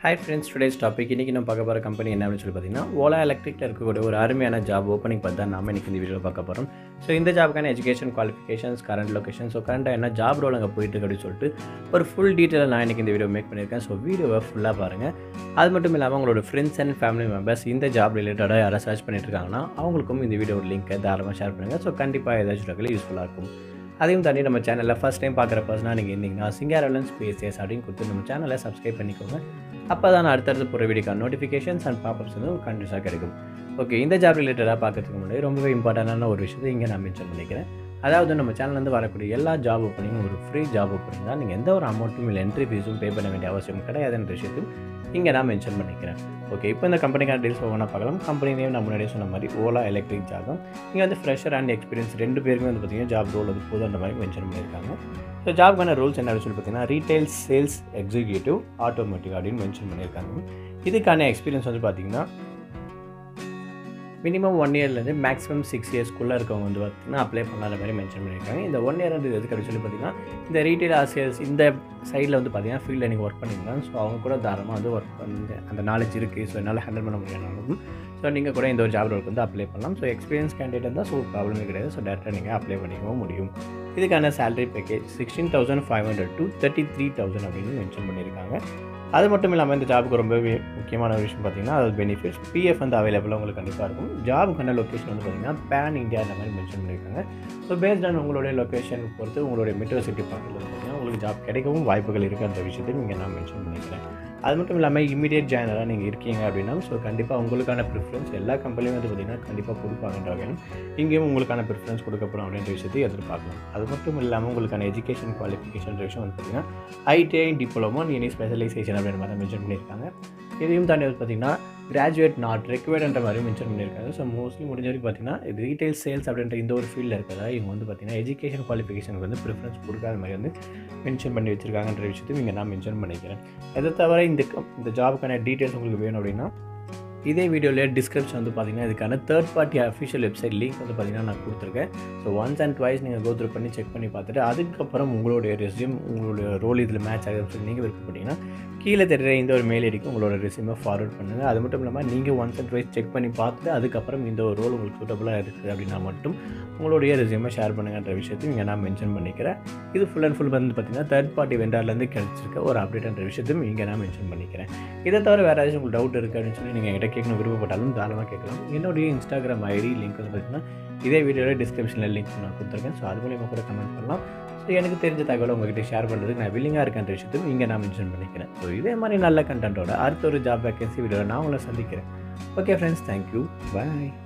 hi friends today's topic இன்றைக்கி நம்ம பார்க்க போகிற கம்பெனி என்ன அப்படின்னு சொல்லி பார்த்தீங்கன்னா ஓலா எலக்ட்ரிக்கில் இருக்கக்கூடிய ஒரு அருமையான ஜாப் ஓப்பனிங் பார்த்து தான் நாம இன்றைக்கி இந்த வீடியோவில் பார்க்க போகிறோம் ஸோ இந்த ஜாப்க்கான education qualifications current location so கரண்ட்டாக என்ன ஜாப் ரோல் அங்கே போயிட்டு இருக்கு அப்படின்னு சொல்லிட்டு ஒரு ஃபுல் டீட்டெயில் நான் இன்றைக்கி இந்த வீடியோ மேக் பண்ணியிருக்கேன் ஸோ வீடியோவை ஃபுல்லாக பாருங்கள் அது மட்டும் இல்லாமல் உங்களோட ஃப்ரெண்ட்ஸ் அண்ட் ஃபேமிலி மெம்பர்ஸ் இந்த ஜாப் ரிலேட்டடாக யாராவது சர்ச் பண்ணிட்டு இருக்காங்கன்னா அவங்களுக்கும் இந்த வீடியோ லிங்க்கை தாராளமாக ஷேர் பண்ணுங்கள் ஸோ கண்டிப்பாக ஏதாச்சும் வகையில் யூஸ்ஃபுல்லாக இருக்கும் அதையும் தாண்டி நம்ம சேனலில் ஃபஸ்ட் டைம் பார்க்குற பர்சனாக நீங்கள் இருந்தீங்கன்னா சிங்காரலன்ஸ் ஸ்பேசஸ் அப்படின்னு கொடுத்து நம்ம சேனலை சப்ஸ்கிரைப் பண்ணிக்கோங்க அப்போ தான் அடுத்தடுத்து போகிற வீடியோக்கான நோட்டிஃபிகேஷன்ஸ் அண்ட் பாப்பப்ஸ் வந்து கண்டினியூஸாக கிடைக்கும் ஓகே இந்த ஜாப் ரிலேட்டடாக பார்க்கறதுக்கு முன்னாடி ரொம்பவே இம்பார்ட்டண்டான ஒரு விஷயத்தை இங்கே நான் மென்ஷன் பண்ணிக்கிறேன் அதாவது நம்ம சேனல்லேருந்து வரக்கூடிய எல்லா ஜாப் ஓப்பனிங்கும் ஒரு ஃப்ரீ ஜாப் ஓப்பனிங் தான் நீங்கள் எந்த ஒரு அமௌண்ட்டும் இல்லை என்ட்ரி ஃபீஸும் பே பண்ண வேண்டிய அவசியம் கிடையாதுன்ற விஷயத்தையும் இங்கே நான் மென்ஷன் பண்ணிக்கிறேன் ஓகே இப்போ இந்த கம்பெனிக்கான டீல்ஸ் ஒவ்வொன்றா பார்க்கலாம் கம்பெனி நேம் நான் முன்னாடியே சொன்ன மாதிரி ஓலா எலக்ட்ரிக் ஜாபம் இங்கே வந்து ஃப்ரெஷர் அண்ட் எக்ஸ்பீரியன்ஸ் ரெண்டு பேருக்குமே வந்து பார்த்தீங்கன்னா ஜாப் ரோல் வந்து போதுன்ற மாதிரி மென்ஷன் பண்ணியிருக்காங்க ஸோ ஜாப்க்கான ரூல்ஸ் என்ன சொல்லி பார்த்தீங்கன்னா ரீட்டைல் சேல்ஸ் எக்ஸிக்யூட்டிவ் ஆட்டோமேட்டிக் அப்படின்னு மென்ஷன் பண்ணியிருக்காங்க இதுக்கான எக்ஸ்பீரியன்ஸ் வந்து பார்த்தீங்கன்னா மினிமம் ஒன் இயர்லேருந்து மேக்ஸிமம் சிக்ஸ் இயர்ஸ்க்குள்ளே இருக்கவங்க வந்து பார்த்தீங்கன்னா அப்ளை பண்ணாத மாதிரி மென்ஷன் பண்ணியிருக்காங்க இந்த ஒன் இயர் வந்து எதுக்கு அப்படின்னு சொல்லி பார்த்தீங்கன்னா இந்த ரீட்டைல் சேல்ஸ் இந்த சைடில் வந்து பார்த்தீங்கன்னா ஃபீல்டில் நீங்கள் ஒர்க் பண்ணியிருந்தாங்க ஸோ அவங்க கூட தாராளமாக வந்து ஒர்க் பண்ணி அந்த நாலேஜ் இருக்குது ஸோ என்னால் ஹேண்டில் பண்ண முடியாதுனாலும் ஸோ நீங்கள் கூட இந்த ஒரு ஜாப் ரோலுக்கு வந்து அப்ளை பண்ணலாம் ஸோ எக்ஸ்பீரியன்ஸ் கேண்டிடேட் இருந்தால் ஸோ ப்ராப்ளமே கிடையாது ஸோ டேரெக்டாக நீங்கள் அப்ளை பண்ணிக்கவும் முடியும் இதுக்கான salary package sixteen thousand five hundred to thirty three thousand அப்படின்னு மென்ஷன் பண்ணியிருக்காங்க அது மட்டும் இல்லாமல் இந்த ஜாபுக்கு ரொம்பவே முக்கியமான ஒரு விஷயம் பார்த்தீங்கன்னா அது பெனிஃபிட்ஸ் பிஎஃப் வந்து அவைலபிளாக உங்களுக்கு கண்டிப்பாக இருக்கும் ஜாபுக்கான லொக்கேஷன் வந்து பார்த்தீங்கன்னா பேன் இந்தியா இந்த மாதிரி மென்ஷன் பண்ணியிருக்காங்க ஸோ பேஸ்ட் ஆன் உங்களுடைய லொக்கேஷன் பொறுத்து உங்களுடைய மெட்ரோ சிட்டி பக்கத்தில் பார்த்தீங்கன்னா உங்களுக்கு ஜாப் கிடைக்கவும் வாய்ப்புகள் இருக்குது அந்த விஷயத்தையும் இங்கே நான் மென்ஷன் பண்ணிக்கிறேன் அது மட்டும் இல்லாமல் இமீடியட் ஜாயினராக நீங்கள் இருக்கீங்க அப்படின்னா ஸோ கண்டிப்பாக உங்களுக்கான ப்ரிஃபரன்ஸ் எல்லா கம்பெனியும் வந்து பார்த்தீங்கன்னா கண்டிப்பாக கொடுப்பாங்கன்ற வகையிலும் இங்கேயும் உங்களுக்கான ப்ரிஃபரன்ஸ் கொடுக்கப்படும் அப்படின்ற விஷயத்தை எதிர்பார்க்கலாம் அது மட்டும் இல்லாமல் உங்களுக்கான எஜுகேஷன் குவாலிஃபிகேஷன் விஷயம் வந்து பார்த்தீங்கன்னா ஐடிஐ டிப்ளமோ எனி ஸ்பெஷலைசேஷன் அப்படின்ற மாதிரி மென்ஷன் பண்ணியிருக்காங்க இதையும் தாண்டி வந்து பார்த்தீங்கன்னா கிராஜுவேட் நாட் ரெக்வயர்டுன்ற மாதிரி மென்ஷன் பண்ணியிருக்காங்க ஸோ மோஸ்ட்லி முடிஞ்ச வரைக்கும் பார்த்தீங்கன்னா ரீட்டைல் சேல்ஸ் அப்படின்ற இந்த ஒரு ஃபீல்டில் இருக்கிறதா இவங்க வந்து பார்த்தீங்கன்னா எஜுகேஷன் குவாலிஃபிகேஷனுக்கு வந்து ப்ரிஃபரன்ஸ் கொடுக்காத மாதிரி வந்து மென்ஷன் பண்ணி வச்சிருக்காங்கன்ற விஷயத்தையும் இங்கே நான் மென்ஷன் பண்ணிக்கிறேன் அதை தவிர இந்த கம்- இந்த ஜாபுக்கான டீட்டெயில்ஸ் உங்களுக்கு வேணும் அப்படின்னா இதே வீடியோவில் டிஸ்கிரிப்ஷன் வந்து பார்த்தீங்கன்னா இதுக்கான third party official website link வந்து பார்த்தீங்கன்னா நான் கொடுத்துருக்கேன் ஸோ ஒன்ஸ் அண்ட் ட்வைஸ் நீங்கள் கோத்ரூ பண்ணி செக் பண்ணி பார்த்துட்டு அதுக்கப்புறம் உங்களுடைய ரெஸ்யூம் உங்களுடைய ரோல் இதில் மேட்ச் ஆகுதுன்னு சொல்லி நீங்கள் விருப்பப்பட்டீங்கன்னா கீழே தெரியுற இந்த ஒரு மெயில் ஐடிக்கு உங்களோட ரெஸ்யூமை ஃபார்வர்ட் பண்ணுங்கள் அது மட்டும் இல்லாமல் நீங்கள் ஒன்ஸ் அண்ட் ட்வைஸ் செக் பண்ணி பார்த்துட்டு அதுக்கப்புறம் இந்த ஒரு ரோல் உங்களுக்கு சூட்டபுளாக இருக்குது அப்படின்னா மட்டும் உங்களுடைய ரெஸ்யூமை ஷேர் பண்ணுங்கன்ற விஷயத்தையும் இங்கே நான் மென்ஷன் பண்ணிக்கிறேன் இது ஃபுல் அண்ட் ஃபுல் வந்து பார்த்தீங்கன்னா தேர்ட் பார்ட்டி வெண்டார்லேருந்து கிடைச்சிருக்க ஒரு அப்டேட்ன்ற விஷயத்தையும் இங்கே நான் மென்ஷன் பண்ணிக்கிறேன் இதை தவிர வேறு ஏதாச்சும் உங்களுக்கு டவுட் இருக்குது அப்படின்னு சொல்லி நீங்கள் என்கிட்ட கேட்கணும் விருப்பப்பட்டாலும் தாராளமாக கேட்கலாம் என்னுடைய இன்ஸ்டாகிராம் ஐடி லிங்க் வந்து பார்த்தீங்கன்னா இதே வீடியோவில் டிஸ்கிரிப்ஷனில் லிங்க் நான் கொடுத்துருக்கேன் ஸோ அது மூலியமாக கூட கமெண்ட் பண்ணலாம் ஸோ எனக்கு தெரிஞ்ச தகவலை உங்ககிட்ட ஷேர் பண்ணுறதுக்கு நான் வில்லிங்காக இருக்கேன்ற விஷயத்தையும் இங்கே நான் மென்ஷன் பண்ணிக்கிறேன் ஸோ இதே மாதிரி நல்ல கண்டென்ட்டோட அடுத்த ஒரு ஜாப் வேகன்சி வீடியோவில் நான் உங்களை சந்திக்கிறேன் ஓகே ஃப்ரெண்ட்ஸ் தேங்க்யூ பாய்